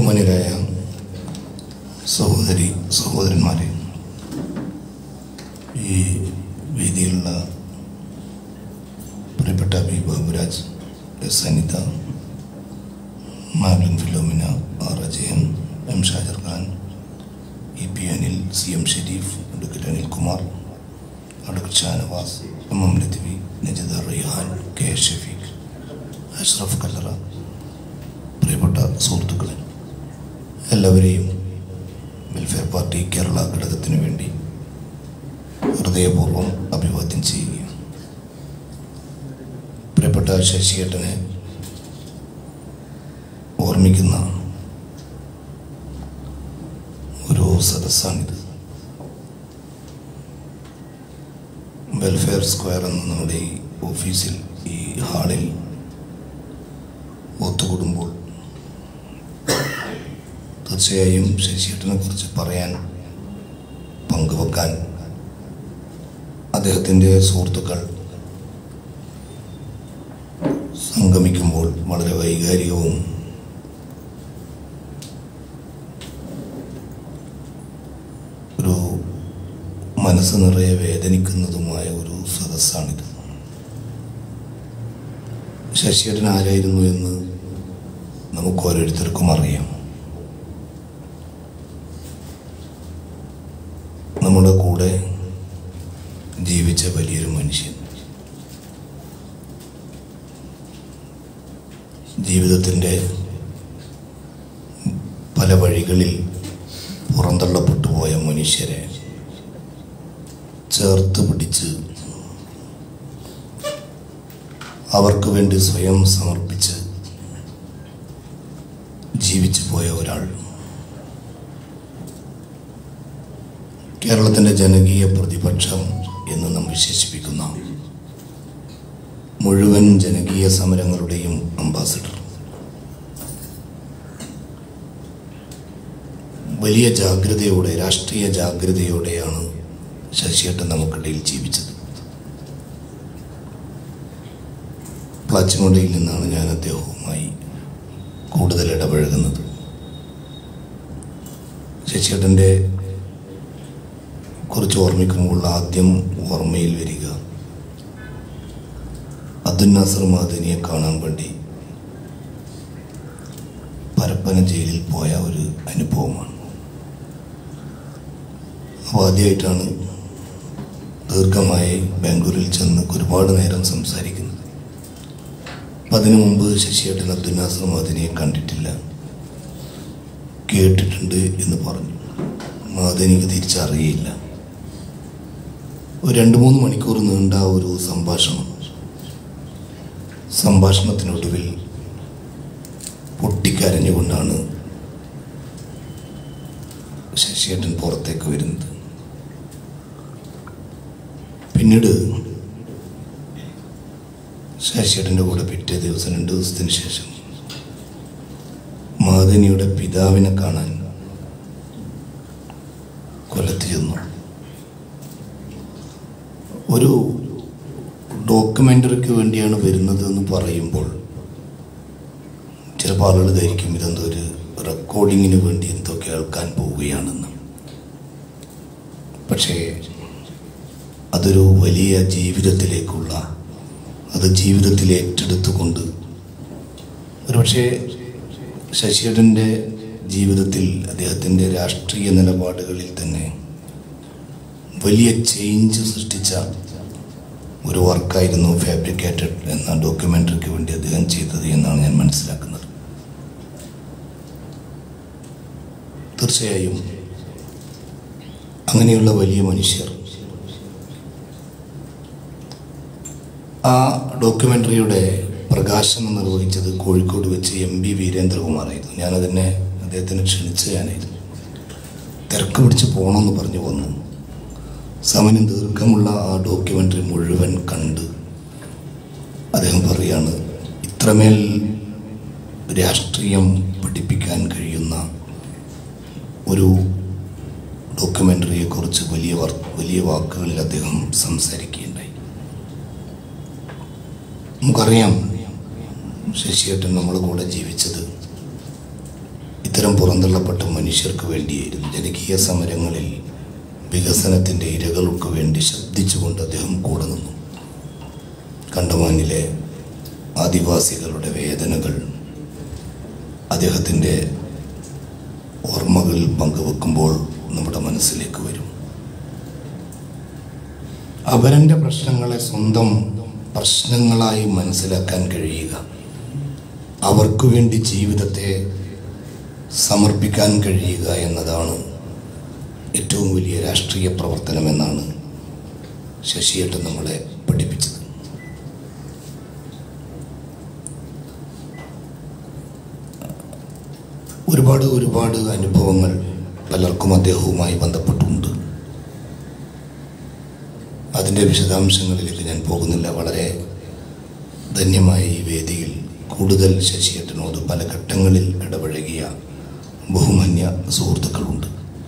ബഹുമാന്യരായ സഹോദരി സഹോദരന്മാരെ ഈ വേദിയിലുള്ള പ്രിയപ്പെട്ട B Baburaj S Anitha Maglin Philomina R Ajayan M Shajar Khan E P Anil C M Sherif advocate Anilkumar advocate Shanavas M M Lathivi Najida Raihan K S Shafeeq Ashraf Kallara പ്രിയപ്പെട്ട സുഹൃത്തുക്കളെ എല്ലാവരെയും വെൽഫെയർ പാർട്ടി കേരള ഘടകത്തിനു വേണ്ടി ഹൃദയപൂർവ്വം അഭിവാദ്യം ചെയ്യുകയാണ് പ്രിയപ്പെട്ട ശശിയേട്ടനെ ഓർമ്മിക്കുന്ന ഒരു സദസ്സാണിത് വെൽഫെയർ സ്ക്വയർ എന്ന നമ്മുടെ ഈ ഓഫീസിൽ ഈ ഹാളിൽ ഒത്തുകൂടുമ്പോൾ തീർച്ചയായും ശശിയേട്ടനെ കുറിച്ച് പറയാൻ പങ്കുവെക്കാൻ അദ്ദേഹത്തിൻ്റെ സുഹൃത്തുക്കൾ സംഗമിക്കുമ്പോൾ വളരെ വൈകാരികവും ഒരു മനസ്സ് നിറയെ വേദനിക്കുന്നതുമായ ഒരു സദസ്സാണിത് ശശിയേട്ടൻ ആരായിരുന്നു എന്ന് നമുക്ക് ഓരോരുത്തർക്കും അറിയാം നമ്മുടെ കൂടെ ജീവിച്ച വലിയൊരു മനുഷ്യൻ ജീവിതത്തിൻ്റെ പല വഴികളിൽ പുറന്തള്ളപ്പെട്ടു പോയ മനുഷ്യരെ ചേർത്ത് പിടിച്ച് അവർക്ക് വേണ്ടി സ്വയം സമർപ്പിച്ച് ജീവിച്ചു പോയ ഒരാൾ കേരളത്തിൻ്റെ ജനകീയ പ്രതിപക്ഷം എന്ന് നാം വിശേഷിപ്പിക്കുന്ന മുഴുവൻ ജനകീയ സമരങ്ങളുടെയും അംബാസിഡർ വലിയ ജാഗ്രതയോടെ രാഷ്ട്രീയ ജാഗ്രതയോടെയാണ് ശശിയേട്ടൻ നമുക്കിടയിൽ ജീവിച്ചത് പ്ലാച്ചിമോടയിൽ നിന്നാണ് ഞാൻ അദ്ദേഹവുമായി കൂടുതൽ ഇടപഴകുന്നത് ശശിയേട്ടൻ്റെ കുറിച്ച് ഓർമ്മിക്കുമ്പോൾ ആദ്യം ഓർമ്മയിൽ വരിക അബ്ദുൽ നാസർ മാദനിയെ കാണാൻ വേണ്ടി പരപ്പന ജയിലിൽ പോയ ഒരു അനുഭവമാണ് അപ്പോൾ ആദ്യമായിട്ടാണ് ദീർഘമായി ബാംഗ്ലൂരിൽ ചെന്ന് ഒരുപാട് നേരം സംസാരിക്കുന്നത് അപ്പം അതിനു മുമ്പ് ശശിയേട്ടൻ അബ്ദുൽ നാസർ മാദനിയെ കണ്ടിട്ടില്ല കേട്ടിട്ടുണ്ട് എന്ന് പറഞ്ഞു മാദനിക്ക് തിരിച്ചറിയില്ല ഒരു രണ്ട് മൂന്ന് മണിക്കൂർ നീണ്ട ഒരു സംഭാഷണം സംഭാഷണത്തിനൊടുവിൽ പൊട്ടിക്കരഞ്ഞുകൊണ്ടാണ് ശശിയേട്ടൻ പുറത്തേക്ക് വരുന്നത് പിന്നീട് ശശിയേട്ടൻ്റെ കൂടെ പിറ്റേ ദിവസം രണ്ട് ദിവസത്തിന് ശേഷം മാദനിയുടെ പിതാവിനെ കാണാൻ കൊല്ലത്ത് ചെന്നു ഒരു ഡോക്യുമെൻ്ററിക്ക് വേണ്ടിയാണ് വരുന്നത് എന്ന് പറയുമ്പോൾ ചിലപ്പോൾ ആളുകൾ ധരിക്കും ഇതെന്തോ ഒരു റെക്കോർഡിങ്ങിന് വേണ്ടി എന്തോ കേൾക്കാൻ പോവുകയാണെന്ന് പക്ഷേ അതൊരു വലിയ ജീവിതത്തിലേക്കുള്ള അത് ജീവിതത്തിൽ ഏറ്റെടുത്തുകൊണ്ട് ഒരുപക്ഷെ ശശിയേട്ടൻ്റെ ജീവിതത്തിൽ അദ്ദേഹത്തിൻ്റെ രാഷ്ട്രീയ നിലപാടുകളിൽ തന്നെ വലിയ ചേഞ്ച് സൃഷ്ടിച്ച ഒരു വർക്കായിരുന്നു ഫാബ്രിക്കേറ്റഡ് എന്ന ഡോക്യുമെൻ്ററിക്ക് വേണ്ടി അദ്ദേഹം ചെയ്തത് എന്നാണ് ഞാൻ മനസ്സിലാക്കുന്നത് തീർച്ചയായും അങ്ങനെയുള്ള വലിയ മനുഷ്യർ ആ ഡോക്യുമെൻ്ററിയുടെ പ്രകാശനം നിർവഹിച്ചത് കോഴിക്കോട് വെച്ച് എം ബി വീരേന്ദ്രകുമാറായിരുന്നു ഞാനതിനെ അദ്ദേഹത്തിനെ ക്ഷണിച്ച് ഞാനായിരുന്നു തിരക്ക് പിടിച്ച് പോകണമെന്ന് പറഞ്ഞു വന്നു സമയം ദീർഘമുള്ള ആ ഡോക്യുമെൻ്ററി മുഴുവൻ കണ്ട് അദ്ദേഹം പറയാണ് ഇത്രമേൽ രാഷ്ട്രീയം പഠിപ്പിക്കാൻ കഴിയുന്ന ഒരു ഡോക്യുമെൻ്ററിയെക്കുറിച്ച് വലിയ വർ വലിയ വാക്കുകളിൽ അദ്ദേഹം സംസാരിക്കുകയുണ്ടായി നമുക്കറിയാം ശശിയേട്ടൻ നമ്മുടെ കൂടെ ജീവിച്ചത് ഇത്തരം പുറന്തള്ളപ്പെട്ട മനുഷ്യർക്ക് വേണ്ടിയായിരുന്നു ജനകീയ സമരങ്ങളിൽ വികസനത്തിൻ്റെ ഇരകൾക്ക് വേണ്ടി ശബ്ദിച്ചുകൊണ്ട് അദ്ദേഹം കൂടെ നിന്നു കണ്ടമാനിലെ ആദിവാസികളുടെ വേദനകൾ അദ്ദേഹത്തിൻ്റെ ഓർമ്മകളിൽ പങ്കുവെക്കുമ്പോൾ നമ്മുടെ മനസ്സിലേക്ക് വരും അവരൻ്റെ പ്രശ്നങ്ങളെ സ്വന്തം പ്രശ്നങ്ങളായി മനസ്സിലാക്കാൻ കഴിയുക അവർക്കു വേണ്ടി ജീവിതത്തെ സമർപ്പിക്കാൻ കഴിയുക എന്നതാണ് ഏറ്റവും വലിയ രാഷ്ട്രീയ പ്രവർത്തനമെന്നാണ് ശശിയേട്ടൻ നമ്മളെ പഠിപ്പിച്ചത് ഒരുപാട് ഒരുപാട് അനുഭവങ്ങൾ പലർക്കും അദ്ദേഹവുമായി ബന്ധപ്പെട്ടുണ്ട് അതിൻ്റെ വിശദാംശങ്ങളിലേക്ക് ഞാൻ പോകുന്നില്ല വളരെ ധന്യമായ ഈ വേദിയിൽ കൂടുതൽ ശശിയേട്ടനോട് പല ഘട്ടങ്ങളിൽ ഇടപഴകിയ ബഹുമാന്യ സുഹൃത്തുക്കളുണ്ട്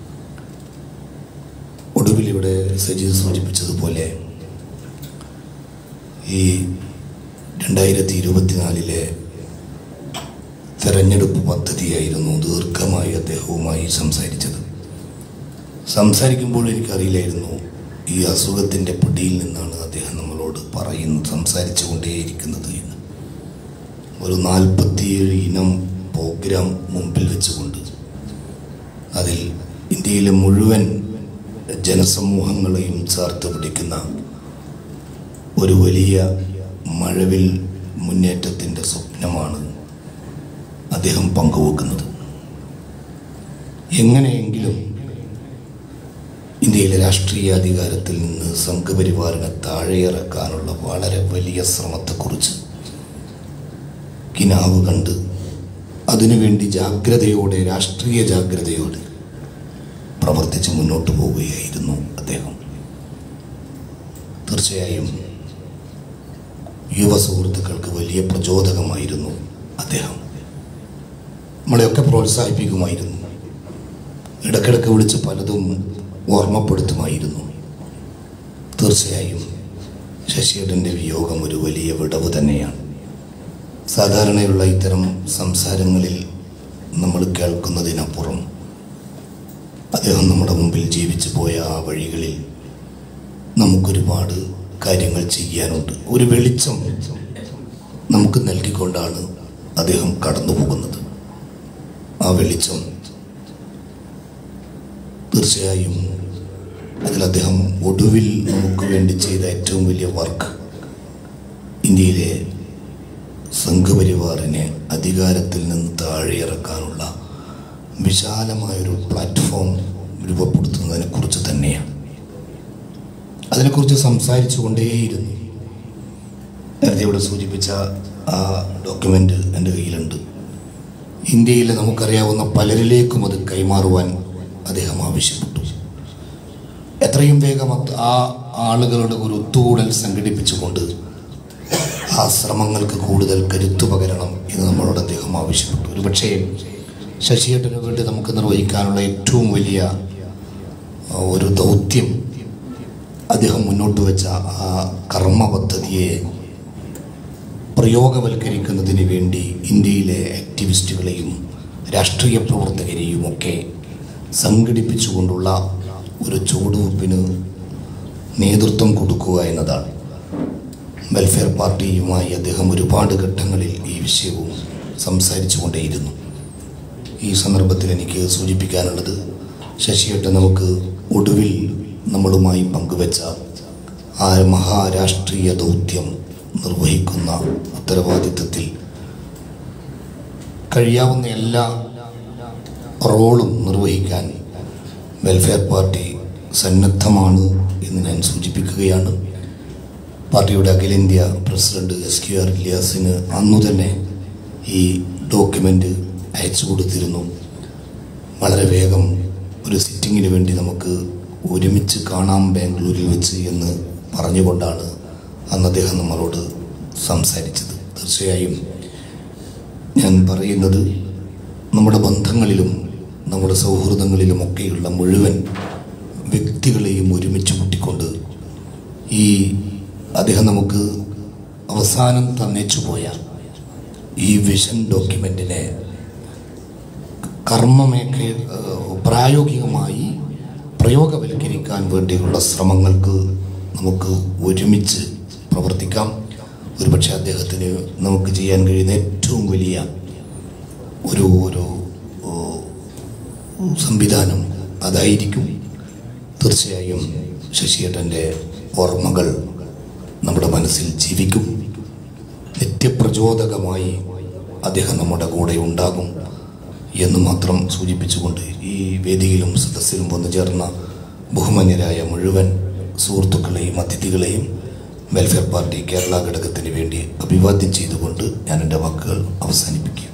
ഒടുവിൽ ഇവിടെ സജീദ് സൂചിപ്പിച്ചതുപോലെ ഈ രണ്ടായിരത്തി ഇരുപത്തിനാലിലെ തെരഞ്ഞെടുപ്പ് പദ്ധതിയായിരുന്നു ദീർഘമായി അദ്ദേഹവുമായി സംസാരിച്ചത് സംസാരിക്കുമ്പോൾ എനിക്കറിയില്ലായിരുന്നു ഈ അസുഖത്തിൻ്റെ പിടിയിൽ നിന്നാണ് അദ്ദേഹം നമ്മളോട് പറയുന്നത് സംസാരിച്ചു കൊണ്ടേയിരിക്കുന്നത് എന്ന് ഒരു നാൽപ്പത്തിയേഴ് ഇനം പ്രോഗ്രാം മുമ്പിൽ വെച്ചുകൊണ്ട് അതിൽ ഇന്ത്യയിലെ മുഴുവൻ ജനസമൂഹങ്ങളെയും ചേർത്ത് പിടിക്കുന്ന ഒരു വലിയ മഴവിൽ മുന്നേറ്റത്തിൻ്റെ സ്വപ്നമാണ് അദ്ദേഹം പങ്കുവെക്കുന്നത് എങ്ങനെയെങ്കിലും ഇന്ത്യയിലെ രാഷ്ട്രീയ അധികാരത്തിൽ നിന്ന് സംഘപരിവാറിനെ താഴെയിറക്കാനുള്ള വളരെ വലിയ ശ്രമത്തെക്കുറിച്ച് കിനാവ് കണ്ട് അതിനുവേണ്ടി ജാഗ്രതയോടെ രാഷ്ട്രീയ ജാഗ്രതയോടെ പ്രവർത്തിച്ച് മുന്നോട്ട് പോവുകയായിരുന്നു അദ്ദേഹം തീർച്ചയായും യുവ സുഹൃത്തുക്കൾക്ക് വലിയ പ്രചോദകമായിരുന്നു അദ്ദേഹം നമ്മളെയൊക്കെ പ്രോത്സാഹിപ്പിക്കുമായിരുന്നു ഇടയ്ക്കിടയ്ക്ക് വിളിച്ച് പലതും ഓർമ്മപ്പെടുത്തുമായിരുന്നു തീർച്ചയായും ശശിയേട്ടൻ്റെ വിയോഗം ഒരു വലിയ വിടവ് തന്നെയാണ് സാധാരണയുള്ള ഇത്തരം സംസാരങ്ങളിൽ നമ്മൾ കേൾക്കുന്നതിനപ്പുറം അദ്ദേഹം നമ്മുടെ മുമ്പിൽ ജീവിച്ചു പോയ ആ വഴികളിൽ നമുക്കൊരുപാട് കാര്യങ്ങൾ ചെയ്യാനുണ്ട് ഒരു വെളിച്ചം നമുക്ക് നൽകിക്കൊണ്ടാണ് അദ്ദേഹം കടന്നു പോകുന്നത് ആ വെളിച്ചം തീർച്ചയായും അതിൽ അദ്ദേഹം ഒടുവിൽ നമുക്ക് വേണ്ടി ചെയ്ത ഏറ്റവും വലിയ വർക്ക് ഇന്ത്യയിലെ സംഘപരിവാറിനെ അധികാരത്തിൽ നിന്ന് താഴെ ഇറക്കാനുള്ള വിശാലമായൊരു പ്ലാറ്റ്ഫോം രൂപപ്പെടുത്തുന്നതിനെ കുറിച്ച് തന്നെയാണ് അതിനെക്കുറിച്ച് സംസാരിച്ചു കൊണ്ടേയിരുന്നു നേരത്തെ ഇവിടെ സൂചിപ്പിച്ച ആ ഡോക്യുമെൻ്റ് എൻ്റെ കയ്യിലുണ്ട് ഇന്ത്യയിലെ നമുക്കറിയാവുന്ന പലരിലേക്കും അത് കൈമാറുവാൻ അദ്ദേഹം ആവശ്യപ്പെട്ടു എത്രയും വേഗം അത് ആ ആളുകളുടെ ഒരു ഒത്തുകൂടൽ സംഘടിപ്പിച്ചുകൊണ്ട് ആ ശ്രമങ്ങൾക്ക് കൂടുതൽ കരുത്തു പകരണം എന്ന് നമ്മളോട് അദ്ദേഹം ആവശ്യപ്പെട്ടു ഒരുപക്ഷേ ശശിയേട്ടന് വേണ്ടി നമുക്ക് നിർവഹിക്കാനുള്ള ഏറ്റവും വലിയ ആ, ഒരു ദൗത്യം അദ്ദേഹം മുന്നോട്ട് വെച്ച ആ കർമ്മ പദ്ധതിയെ പ്രയോഗവൽക്കരിക്കുന്നതിന് വേണ്ടി ഇന്ത്യയിലെ ആക്ടിവിസ്റ്റുകളെയും രാഷ്ട്രീയ പ്രവർത്തകരെയും ഒക്കെ സംഘടിപ്പിച്ചുകൊണ്ടുള്ള ഒരു ചുവടുവെപ്പിന് നേതൃത്വം കൊടുക്കുക എന്നതാണ് വെൽഫെയർ പാർട്ടിയുമായി അദ്ദേഹം ഒരുപാട് ഘട്ടങ്ങളിൽ ഈ വിഷയവും സംസാരിച്ചു കൊണ്ടേയിരുന്നു ഈ സന്ദർഭത്തിൽ എനിക്ക് സൂചിപ്പിക്കാനുള്ളത് ശശിയേട്ടൻ നമുക്ക് ഒടുവിൽ നമ്മളുമായി പങ്കുവെച്ച ആ മഹാരാഷ്ട്രീയ ദൗത്യം നിർവഹിക്കുന്ന ഉത്തരവാദിത്തത്തിൽ കഴിയാവുന്ന എല്ലാ റോളും നിർവഹിക്കാൻ വെൽഫെയർ പാർട്ടി സന്നദ്ധമാണ് എന്ന് ഞാൻ സൂചിപ്പിക്കുകയാണ് പാർട്ടിയുടെ അഖിലേന്ത്യാ പ്രസിഡന്റ് എസ് കെ ആർ ഇലിയാസിന് അന്നു തന്നെ ഈ ഡോക്യുമെൻ്റ് അയച്ചു കൊടുത്തിരുന്നു വളരെ വേഗം ഒരു സിറ്റിങ്ങിന് വേണ്ടി നമുക്ക് ഒരുമിച്ച് കാണാം ബാംഗ്ലൂരിൽ വെച്ച് എന്ന് പറഞ്ഞുകൊണ്ടാണ് അന്ന് അദ്ദേഹം നമ്മളോട് സംസാരിച്ചത് തീർച്ചയായും ഞാൻ പറയുന്നത് നമ്മുടെ ബന്ധങ്ങളിലും നമ്മുടെ സൗഹൃദങ്ങളിലുമൊക്കെയുള്ള മുഴുവൻ വ്യക്തികളെയും ഒരുമിച്ച് കൂട്ടിക്കൊണ്ട് ഈ അദ്ദേഹം നമുക്ക് അവസാനം തന്നേച്ചു പോയ ഈ വിഷൻ ഡോക്യുമെൻറ്റിനെ കർമ്മമേഖ ഏഹ്, പ്രായോഗികമായി പ്രയോഗവൽക്കരിക്കാൻ വേണ്ടിയുള്ള ശ്രമങ്ങൾക്ക് നമുക്ക് ഒരുമിച്ച് പ്രവർത്തിക്കാം ഒരുപക്ഷെ അദ്ദേഹത്തിന് നമുക്ക് ചെയ്യാൻ കഴിയുന്ന ഏറ്റവും വലിയ ഒരു ഒരു ഏഹ്, സംവിധാനം അതായിരിക്കും തീർച്ചയായും ശശിയേട്ടൻ്റെ ഓർമ്മകൾ നമ്മുടെ മനസ്സിൽ ജീവിക്കും നിത്യപ്രചോദകമായി അദ്ദേഹം നമ്മുടെ കൂടെ ഉണ്ടാകും എന്ന് മാത്രം സൂചിപ്പിച്ചുകൊണ്ട് ഈ വേദിയിലും സദസ്സിലും വന്നു ചേർന്ന ബഹുമാന്യരായ മുഴുവൻ സുഹൃത്തുക്കളെയും അതിഥികളെയും വെൽഫെയർ പാർട്ടി കേരള ഘടകത്തിന് വേണ്ടി അഭിവാദ്യം ചെയ്തുകൊണ്ട് ഞാൻ എൻ്റെ വാക്കുകൾ അവസാനിപ്പിക്കും